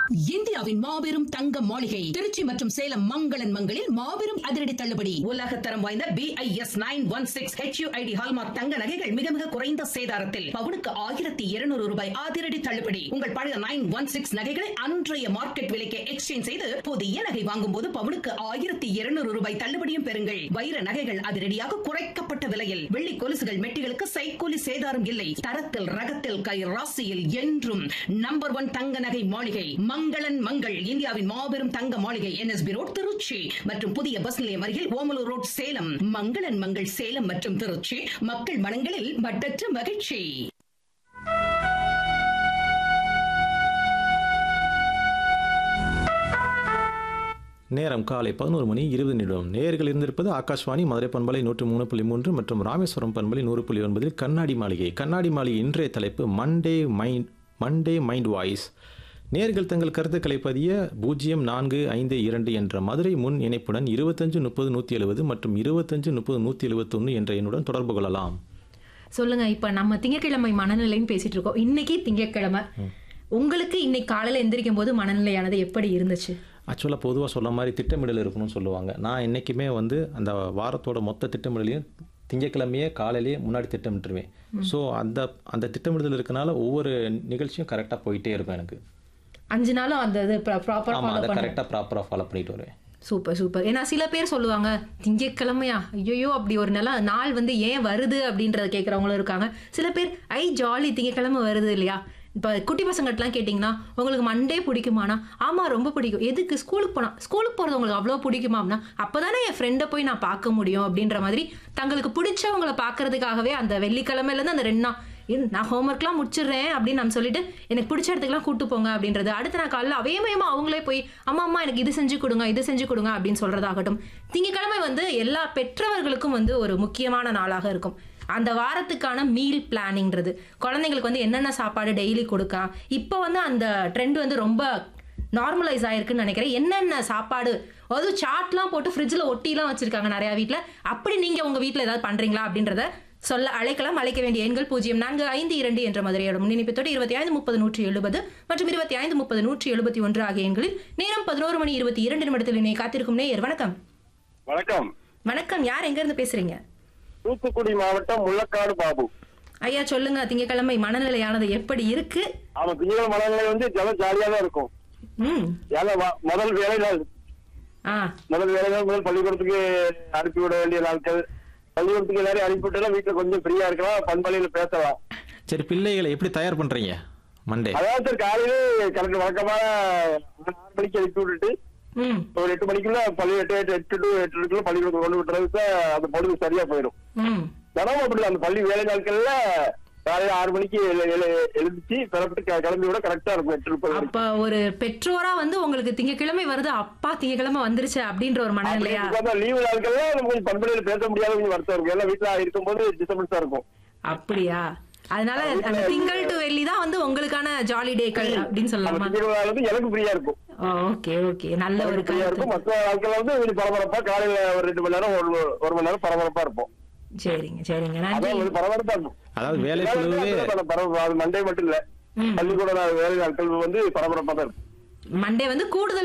இந்தியாவின் மாபெரும் தங்க மாளிகை திருச்சி மற்றும் சேலம் மங்களன் மங்களில் மாபெரும் அதிரடி தள்ளுபடி உலக தரம் வாய்ந்த BIS nine one six HUID hallmark தங்க நகைகள் மிக மிக குறைந்த சேதாரத்தில் பவுனுக்கு ஆயிரத்தி இருநூறு ரூபாய் அதிரடி தள்ளுபடி உங்கள் பழைய நைன் ஒன் சிக்ஸ் நகைகளை அன்றைய மார்க்கெட் விலைக்கு எக்ஸ்சேஞ்ச் செய்து புதிய நகை வாங்கும் போது பவுனுக்கு ஆயிரத்தி இருநூறு ரூபாய் தள்ளுபடியும் பெறுங்கள் வைர நகைகள் அதிரடியாக குறைக்கப்பட்ட விலையில் வெள்ளி கொலுசுகள் மெட்டிகளுக்கு சைக்கூலி சேதாரம் இல்லை தரத்தில் ரகத்தில் கை ராசியில் என்றும் நம்பர் ஒன் தங்க நகை மாளிகை மங்களன் மங்கள் இந்தியாவின் மாபெரும் தங்க மாளிகை என்எஸ்பி ரோட் திருச்சி மற்றும் புதிய பஸ் நிலையம் அருகில் ஓமலூர் ரோட் சேலம் மங்களன் மங்கள் சேலம் மற்றும் திருச்சி மக்கள் மனங்களில் மட்டற்ற மகிழ்ச்சி நேரம் காலை பதினோரு மணி இருபது நிமிடம் நேர்கள் இருந்திருப்பது ஆகாஷ்வாணி மதுரை பண்பலை நூற்று மூணு புள்ளி மூன்று மற்றும் ராமேஸ்வரம் பண்பலை நூறு புள்ளி ஒன்பதில் கண்ணாடி மாளிகை கண்ணாடி மாளிகை இன்றைய தலைப்பு Monday mind Monday mind voice நேர்கள் தங்கள் கருத்துக்களை பதிய பூஜ்ஜியம் நான்கு ஐந்து இரண்டு என்ற மதுரை முன் இணைப்புடன் இருபத்தஞ்சு முப்பது நூற்றி எழுபது மற்றும் இருபத்தஞ்சு முப்பது நூற்றி எழுபத்தொன்று என்ற எண்ணுடன் தொடர்பு கொள்ளலாம் சொல்லுங்க இப்ப நம்ம திங்கட்கிழமை மனநிலைன்னு பேசிட்டு இருக்கோம் இன்னைக்கு திங்கட்கிழமை உங்களுக்கு இன்னைக்கு காலையில எந்திரிக்கும் போது மனநிலையானது எப்படி இருந்துச்சு ஆக்சுவலாக பொதுவாக சொல்ல மாதிரி திட்டமிடல் இருக்கணும்னு சொல்லுவாங்க நான் என்றைக்குமே வந்து அந்த வாரத்தோட மொத்த திட்டமிடலையும் திங்கக்கிழமையே காலையிலேயே முன்னாடி திட்டமிட்டுருவேன் ஸோ அந்த அந்த திட்டமிடுதல் இருக்கனால ஒவ்வொரு நிகழ்ச்சியும் கரெக்டாக போயிட்டே இருக்கும் எனக்கு அஞ்சு நாளும் அந்த இது ப்ராப்பரா ஆமாம் ஃபாலோ அதை பண்ண கரெக்டாக ப்ராப்பராக ஃபாலோ பண்ணிட்டு வருவேன் சூப்பர் சூப்பர் ஏன்னா சில பேர் சொல்லுவாங்க திங்கட்கிழமையா ஐயோ அப்படி ஒரு நல்ல நாள் வந்து ஏன் வருது அப்படின்றத கேட்குறவங்களும் இருக்காங்க சில பேர் ஐ ஜாலி திங்கட்கிழமை வருது இல்லையா இப்போ குட்டி பசங்கள்ட்டலாம் கேட்டிங்கன்னா உங்களுக்கு மண்டே பிடிக்குமானா ஆமாம் ரொம்ப பிடிக்கும் எதுக்கு ஸ்கூலுக்கு போனா ஸ்கூலுக்கு போகிறது உங்களுக்கு அவ்வளோ பிடிக்குமா அப்படின்னா அப்போ தானே என் ஃப்ரெண்டை போய் நான் பார்க்க முடியும் அப்படின்ற மாதிரி தங்களுக்கு பிடிச்சவங்கள பார்க்கறதுக்காகவே அந்த வெள்ளிக்கிழமையிலேருந்து அந்த ரெண்டு நாள் இரு, நான் ஹோம்ஒர்க்லாம் முடிச்சிடுறேன் அப்படின்னு நான் சொல்லிட்டு எனக்கு பிடிச்ச இடத்துக்குலாம் கூட்டு போங்க அப்படின்றது அடுத்த நான் காலையில் அவையமயமா அவங்களே போய் அம்மா அம்மா எனக்கு இது செஞ்சு கொடுங்க இது செஞ்சு கொடுங்க அப்படின்னு சொல்றதாகட்டும் திங்கக்கிழமை வந்து எல்லா பெற்றவர்களுக்கும் வந்து ஒரு முக்கியமான நாளாக இருக்கும் அந்த வாரத்துக்கான மீல் பிளானிங்கிறது குழந்தைங்களுக்கு வந்து என்னென்ன சாப்பாடு டெய்லி கொடுக்கலாம் இப்போ வந்து அந்த ட்ரெண்ட் வந்து ரொம்ப நார்மலைஸ் ஆயிருக்குன்னு நினைக்கிறேன் என்னென்ன சாப்பாடு அதுவும் சாட்லாம் போட்டு ஃப்ரிட்ஜில் ஒட்டிலாம் வச்சிருக்காங்க நிறையா வீட்டில் அப்படி நீங்கள் உங்கள் வீட்டில் ஏதாவது பண்ணுறீங்களா அப்படின்றத சொல்ல அழைக்கலாம் அழைக்க வேண்டிய எண்கள் பூஜ்ஜியம் நான்கு ஐந்து இரண்டு என்ற மதுரையோட முன்னிணைப்பத்தோடு இருபத்தி ஐந்து முப்பது நூற்றி எழுபது மற்றும் இருபத்தி ஐந்து முப்பது நூற்றி எழுபத்தி ஒன்று ஆகிய எண்களில் நேரம் பதினோரு மணி இருபத்தி இரண்டு நிமிடத்தில் இணை காத்திருக்கும் நேயர் வணக்கம் வணக்கம் வணக்கம் யார் எங்க இருந்து பேசுறீங்க தூத்துக்குடி மாவட்டம் முள்ளக்காடு பாபு ஐயா சொல்லுங்க திங்கட்கிழமை மனநிலையானது எப்படி இருக்கு ஆமா திங்கள் மனநிலை வந்து ஜலம் ஜாலியா தான் இருக்கும் ம் ஏன்னா வ- முதல் வேலை நாள் ஆ முதல் வேலை நாள் முதல் பள்ளிக்கூடத்துக்கு அனுப்பி விட வேண்டிய நாட்கள் பள்ளிக்கூடத்துக்கு எல்லாரையும் அனுப்பிவிட்டா வீட்டுல கொஞ்சம் ஃப்ரீயா இருக்கலாம் பண்பலையில பேசலாம் சரி பிள்ளைகளை எப்படி தயார் பண்ணுறீங்க மண்டே அதாவது சார் காலையில கரெக்ட் வழக்கமா ஆறு மணிக்கு அனுப்பி விட்டுட்டு ம் ஒரு எட்டு மணிக்குள்ள பள்ளி எட்டு எட்டு எட்டு டு எட்டுக்குள்ள பள்ளிக்கூடத்துக்கு கொண்டு விட்டுறதுக்கு அந்த பொழுது சரியா போயிடும் ம் தினமும் அப்படி அந்த பள்ளி வேலை நாட்கள்ல காலையில ஆறு மணிக்கு எழு- எழு- எழுந்துச்சு பிறப்பிட்டு க- கிளம்பி விட கரெக்டா இருக்கும் எட்டு முப்பது மணிக்கு அப்ப ஒரு பெற்றோரா வந்து உங்களுக்கு திங்கட்கிழமை வருது அப்பா திங்கட்கிழமை வந்துருச்சு அப்படின்ற ஒரு மனநிலையா லீவு நாட்கள்ல நம்ம கொஞ்சம் பண்பலையில பேச முடியாத கொஞ்சம் வருத்தம் இருக்கும் எல்லாம் வீட்டுல இருக்கும்போது டிஸ்டர்பன்ஸா இருக்கும் அப்படியா அதனால அந்த திங்கள் டு வெள்ளி தான் வந்து உங்களுக்கான ஜாலி டேக்கள் அப்படின்னு அந்த சொல்லலாமா திங்கள் வந்து எனக்கு ஃப்ரீயா இருக்கும் ஓகே ஓகே நல்ல ஒரு ஃப்ரீயா இருக்கும் கருத்து மற்ற நாட்கள்ல வந்து கொஞ்சம் பரபரப்பா காலையில ஒரு ரெண்டு மணி நேரம் ஒரு ஒரு மணி நேரம் பரபரப்பா இருப்போம் சரிங்க சரிங்க நன்றி அதான் கொஞ்சம் பரபரப்பா இருக்கும் அதாவது வேலை பொழுதுவே பரபரப்பா அது மண்டே மட்டும் இல்ல ம். பள்ளிக்கூட வேலை நாட்கள் வந்து பரபரப்பா தான் இருக்கும் மண்டே வந்து கூடுதல்